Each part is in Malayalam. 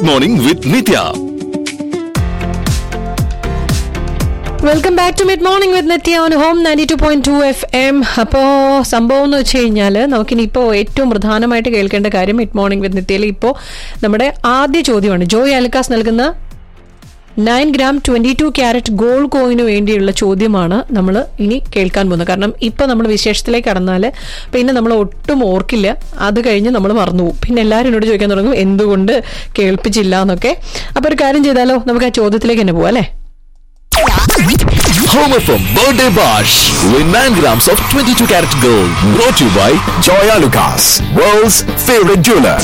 Mid morning with Nithya welcome back to mid morning with Nithya on home ninety two point two F M അപ്പോൾ സംഭവം എന്ന് വെച്ച് കഴിഞ്ഞാൽ നമുക്കിനിപ്പോൾ ഏറ്റവും പ്രധാനമായിട്ട് കേൾക്കേണ്ട കാര്യം മിഡ് മോർണിംഗ് വിത്ത് നിത്യയിൽ ഇപ്പോൾ നമ്മുടെ ആദ്യ ചോദ്യമാണ് ജോയ് അൽക്കാസ് നൽകുന്ന nine gram twenty two carat gold കോയിന് വേണ്ടിയുള്ള ചോദ്യമാണ് നമ്മൾ ഇനി കേൾക്കാൻ പോകുന്നത് കാരണം ഇപ്പൊ നമ്മൾ വിശേഷത്തിലേക്ക് കടന്നാൽ പിന്നെ നമ്മൾ ഒട്ടും ഓർക്കില്ല അത് കഴിഞ്ഞ് നമ്മൾ മറന്നുപോകും പിന്നെ എല്ലാവരും എന്നോട് ചോദിക്കാൻ തുടങ്ങും എന്തുകൊണ്ട് കേൾപ്പിച്ചില്ല എന്നൊക്കെ അപ്പൊ ഒരു കാര്യം ചെയ്താലോ നമുക്ക് ആ ചോദ്യത്തിലേക്ക് തന്നെ പോവാം അല്ലേ Home FM Birthday Bash. Win 9 grams of 22 karat gold. Brought to you by Joya Lucas, world's favorite jeweler.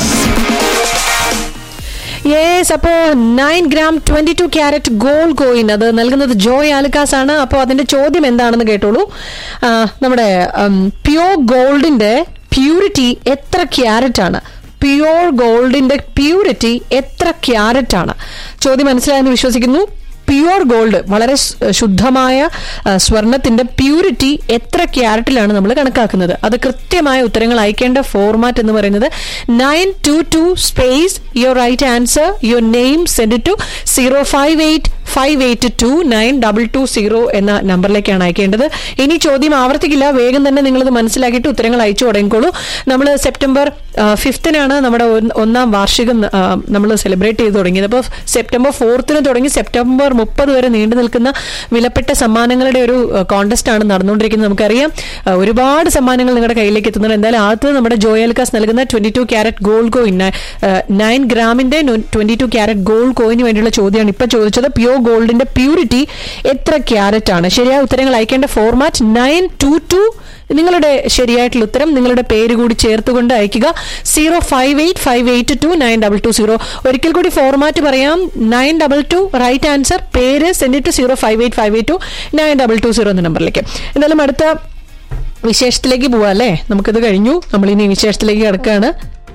Yes അപ്പോ nine gram twenty two carat gold coin അത് നൽകുന്നത് ജോയ് ആലുക്കാസ് ആണ് അപ്പോൾ അതിന്റെ ചോദ്യം എന്താണെന്ന് കേട്ടോളൂ ആ, നമ്മുടെ പ്യോർ ഗോൾഡിന്റെ പ്യൂരിറ്റി എത്ര ക്യാരറ്റ് ആണ് പ്യോർ ഗോൾഡിന്റെ പ്യൂരിറ്റി എത്ര ക്യാരറ്റ് ആണ് ചോദ്യം മനസ്സിലായെന്ന് വിശ്വസിക്കുന്നു പ്യുവർ ഗോൾഡ് വളരെ സ്- ശുദ്ധമായ ആ, സ്വർണത്തിന്റെ പ്യൂരിറ്റി എത്ര ക്യാരറ്റിലാണ് നമ്മൾ കണക്കാക്കുന്നത് അത് കൃത്യമായ ഉത്തരങ്ങൾ അയക്കേണ്ട ഫോർമാറ്റ് എന്ന് പറയുന്നത് nine two two space your right answer your name send to zero five eight five eight two nine double two zero എന്ന നമ്പറിലേക്കാണ് അയക്കേണ്ടത് ഇനി ചോദ്യം ആവർത്തിക്കില്ല വേഗം തന്നെ നിങ്ങളത് മനസ്സിലാക്കിയിട്ട് ഉത്തരങ്ങൾ അയച്ചു തുടങ്ങിക്കോളൂ നമ്മൾ സെപ്റ്റംബർ ഫിഫ്തിനാണ് നമ്മുടെ ഒന്ന് ഒന്നാം വാർഷികം നമ്മൾ സെലിബ്രേറ്റ് ചെയ്ത് തുടങ്ങിയത് അപ്പോൾ സെപ്റ്റംബർ ഫോർത്തിന് തുടങ്ങി സെപ്റ്റംബർ മുപ്പത് വരെ നീണ്ടു നിൽക്കുന്ന വിലപ്പെട്ട സമ്മാനങ്ങളുടെ ഒരു കോൺടെസ്റ്റ് ആണ് നടന്നുകൊണ്ടിരിക്കുന്നത് നമുക്കറിയാം ആ, ഒരുപാട് സമ്മാനങ്ങൾ നിങ്ങളുടെ കയ്യിലേക്ക് എത്തുന്നുണ്ട് എന്തായാലും ആദ്യത്തെ നമ്മുടെ ജോയൽക്കാസ് നൽകുന്ന twenty two carat gold coin nine ഗ്രാമിന്റെ ട്വന്റി ടു ക്യാരറ്റ് ഗോൾഡ് കോയിന് വേണ്ടിയുള്ള ചോദ്യമാണ് ഇപ്പൊ ചോദിച്ചത് പ്യൂർ ഗോൾഡിന്റെ പ്യൂരിറ്റി എത്ര ക്യാരറ്റ് ആണ് ശരിയായ ഉത്തരങ്ങൾ അയക്കേണ്ട ഫോർമാറ്റ് നയൻ ടു ടു നിങ്ങളുടെ ശരിയായിട്ടുള്ള ഉത്തരം നിങ്ങളുടെ പേര് കൂടി ചേർത്തുകൊണ്ട് അയക്കുക zero five eight five eight two nine double two zero ഒരിക്കൽ കൂടി ഫോർമാറ്റ് പറയാം nine double two right answer പേര് send to zero five eight five eight two nine double two zero എന്ന നമ്പറിലേക്ക് എന്തായാലും അടുത്ത വിശേഷത്തിലേക്ക് പോവാം അല്ലേ നമുക്കിത് കഴിഞ്ഞു നമ്മൾ ഇനി വിശേഷത്തിലേക്ക് കിടക്കുകയാണ്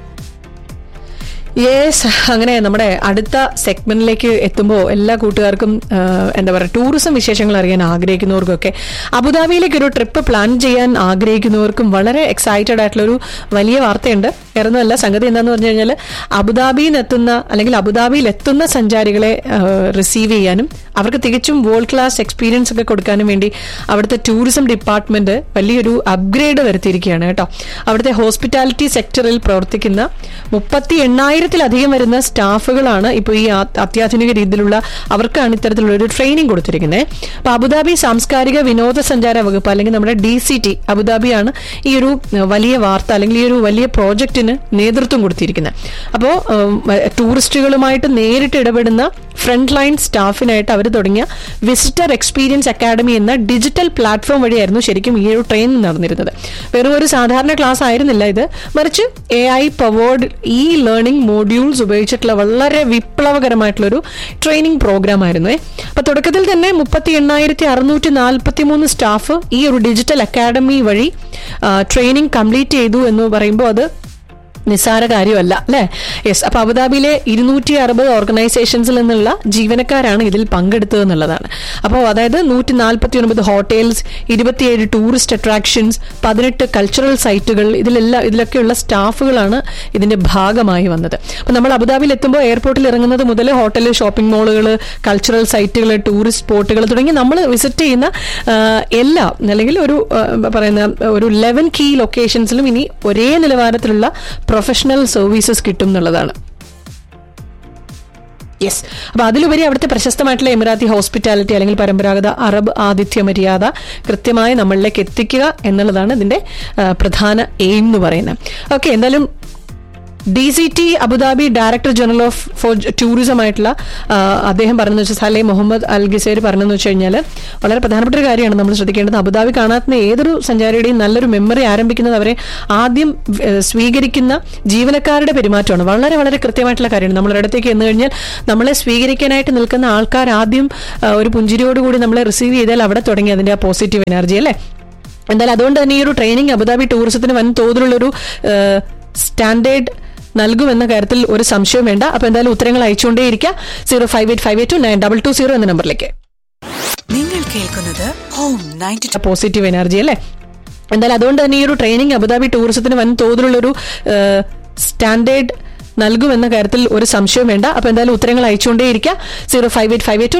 യെസ് അങ്ങനെ നമ്മുടെ അടുത്ത സെഗ്മെന്റിലേക്ക് എത്തുമ്പോൾ എല്ലാ കൂട്ടുകാർക്കും ആ, എന്താ പറയുക ടൂറിസം വിശേഷങ്ങൾ അറിയാൻ ആഗ്രഹിക്കുന്നവർക്കൊക്കെ അബുദാബിയിലേക്ക് ഒരു ട്രിപ്പ് പ്ലാൻ ചെയ്യാൻ ആഗ്രഹിക്കുന്നവർക്കും വളരെ എക്സൈറ്റഡ് ആയിട്ടുള്ള ഒരു വലിയ വാർത്തയുണ്ട് വേറൊന്നുമല്ല സംഗതി എന്താന്ന് പറഞ്ഞു കഴിഞ്ഞാൽ അബുദാബിയിൽ നിന്ന് എത്തുന്ന അല്ലെങ്കിൽ അബുദാബിയിൽ എത്തുന്ന സഞ്ചാരികളെ റിസീവ് ചെയ്യാനും അവർക്ക് തികച്ചും വേൾഡ് ക്ലാസ് എക്സ്പീരിയൻസ് ഒക്കെ കൊടുക്കാനും വേണ്ടി അവിടുത്തെ ടൂറിസം ഡിപ്പാർട്ട്മെന്റ് വലിയൊരു അപ്ഗ്രേഡ് വരുത്തിയിരിക്കുകയാണ് കേട്ടോ അവിടുത്തെ ഹോസ്പിറ്റാലിറ്റി സെക്ടറിൽ പ്രവർത്തിക്കുന്ന മുപ്പത്തി എണ്ണായിരത്തിലധികം വരുന്ന സ്റ്റാഫുകളാണ് ഇപ്പോൾ ഈ ആ- അത്യാധുനിക രീതിയിലുള്ള അവർക്കാണ് ഇത്തരത്തിലുള്ള ഒരു ട്രെയിനിങ് കൊടുത്തിരിക്കുന്നത് അപ്പൊ അബുദാബി സാംസ്കാരിക വിനോദസഞ്ചാര വകുപ്പ് അല്ലെങ്കിൽ നമ്മുടെ ഡി സി ടി അബുദാബിയാണ് ഈ ഒരു ഏഹ്, വലിയ വാർത്ത അല്ലെങ്കിൽ ഈ ഒരു വലിയ പ്രോജക്റ്റിന് നേതൃത്വം കൊടുത്തിരിക്കുന്നത് അപ്പോൾ ടൂറിസ്റ്റുകളുമായിട്ട് നേരിട്ട് ഇടപെടുന്ന ഫ്രണ്ട് ലൈൻ സ്റ്റാഫിനായിട്ട് അവർ തുടങ്ങിയ വിസിറ്റർ എക്സ്പീരിയൻസ് അക്കാഡമി എന്ന ഡിജിറ്റൽ പ്ലാറ്റ്ഫോം വഴിയായിരുന്നു ശരിക്കും ഈ ഒരു ട്രെയിനിങ് നടന്നിരുന്നത് വെറും ഒരു സാധാരണ ക്ലാസ് ആയിരുന്നില്ല ഇത് മറിച്ച് A I powered e learning modules ഉപയോഗിച്ചിട്ടുള്ള വളരെ വിപ്ലവകരമായിട്ടുള്ളൊരു ട്രെയിനിങ് പ്രോഗ്രാം ആയിരുന്നു അപ്പൊ തുടക്കത്തിൽ തന്നെ മുപ്പത്തി എണ്ണായിരത്തി അറുന്നൂറ്റി നാൽപ്പത്തി മൂന്ന് സ്റ്റാഫ് ഈ ഒരു ഡിജിറ്റൽ അക്കാഡമി വഴി ട്രെയിനിങ് കംപ്ലീറ്റ് ചെയ്തു എന്ന് പറയുമ്പോൾ അത് നിസ്സാര കാര്യമല്ല അല്ലെ യെസ് അപ്പൊ അബുദാബിയിലെ ഇരുന്നൂറ്റി അറുപത് ഓർഗനൈസേഷൻസിൽ നിന്നുള്ള ജീവനക്കാരാണ് ഇതിൽ പങ്കെടുത്തത് എന്നുള്ളതാണ് അപ്പോൾ അതായത് നൂറ്റി നാൽപ്പത്തി ഒൻപത് ഹോട്ടൽസ് ഇരുപത്തിയേഴ് ടൂറിസ്റ്റ് അട്രാക്ഷൻസ് പതിനെട്ട് കൾച്ചറൽ സൈറ്റുകൾ ഇതിലെല്ലാം ഇതിലൊക്കെയുള്ള സ്റ്റാഫുകളാണ് ഇതിന്റെ ഭാഗമായി വന്നത് അപ്പൊ നമ്മൾ അബുദാബിയിൽ എത്തുമ്പോൾ എയർപോർട്ടിൽ ഇറങ്ങുന്നത് മുതൽ ഹോട്ടൽ ഷോപ്പിംഗ് മാളുകൾ കൾച്ചറൽ സൈറ്റുകൾ ടൂറിസ്റ്റ് സ്പോട്ടുകൾ തുടങ്ങി നമ്മൾ വിസിറ്റ് ചെയ്യുന്ന ആ, എല്ലാം അല്ലെങ്കിൽ ഒരു ആ, പറയുന്ന ഒരു ലെവൻ കീ ലൊക്കേഷൻസിലും ഇനി ഒരേ നിലവാരത്തിലുള്ള പ്രൊഫഷണൽ സർവീസസ് കിട്ടും എന്നുള്ളതാണ് യെസ് അപ്പൊ അതിലുപരി അവിടുത്തെ പ്രശസ്തമായിട്ടുള്ള എമിറാത്തി ഹോസ്പിറ്റാലിറ്റി അല്ലെങ്കിൽ പരമ്പരാഗത അറബ് ആതിഥ്യ മര്യാദ കൃത്യമായി നമ്മളിലേക്ക് എത്തിക്കുക എന്നുള്ളതാണ് ഇതിന്റെ ആ, പ്രധാന എയിം എന്ന് പറയുന്നത് ഓക്കെ എന്തായാലും D C T Abu Dhabi director general of for tourism ആയിട്ടുള്ള ആ, അദ്ദേഹം പറഞ്ഞെന്ന് വെച്ചാൽ സലേ മുഹമ്മദ് അൽ ഗിസേർ പറഞ്ഞെന്ന് വെച്ച് കഴിഞ്ഞാൽ വളരെ പ്രധാനപ്പെട്ട ഒരു കാര്യമാണ് നമ്മൾ ശ്രദ്ധിക്കേണ്ടത് അബുദാബി കാണാത്ത ഏതൊരു സഞ്ചാരിയുടെയും നല്ലൊരു മെമ്മറി ആരംഭിക്കുന്നത് അവരെ ആദ്യം ഏഹ്, സ്വീകരിക്കുന്ന ജീവനക്കാരുടെ പെരുമാറ്റമാണ് വളരെ വളരെ കൃത്യമായിട്ടുള്ള കാര്യമാണ് നമ്മൾ ഒരിടത്തേക്ക് എന്ന് കഴിഞ്ഞാൽ നമ്മളെ സ്വീകരിക്കാനായിട്ട് നിൽക്കുന്ന ആൾക്കാർ ആദ്യം ആ, ഒരു പുഞ്ചിരിയോടുകൂടി നമ്മളെ റിസീവ് ചെയ്താൽ അവിടെ തുടങ്ങി അതിന്റെ ആ പോസിറ്റീവ് എനർജി അല്ലേ എന്തായാലും അതുകൊണ്ട് തന്നെ ഈ ഒരു ട്രെയിനിങ് അബുദാബി ടൂറിസത്തിന് വൻ തോതിലുള്ളൊരു സ്റ്റാൻഡേർഡ് നൽകുമെന്ന കാര്യത്തിൽ ഒരു സംശയവും വേണ്ട അപ്പൊ എന്തായാലും ഉത്തരങ്ങൾ അയച്ചുകൊണ്ടേയിരിക്കുക zero five eight five eight two nine double two zero എന്ന നമ്പറിലേക്ക് നിങ്ങൾ കേൾക്കുന്നത് home ninety two positive energy അല്ലേ എന്തായാലും അതുകൊണ്ട് തന്നെ ഈ ഒരു ട്രെയിനിങ് അബുദാബി ടൂറിസത്തിന് വൻ തോതിലുള്ളൊരു സ്റ്റാൻഡേർഡ് നൽകുമെന്ന കാര്യത്തിൽ ഒരു സംശയവും വേണ്ട അപ്പൊ എന്തായാലും ഉത്തരങ്ങൾ അയച്ചുകൊണ്ടേയിരിക്കുക zero five eight five eight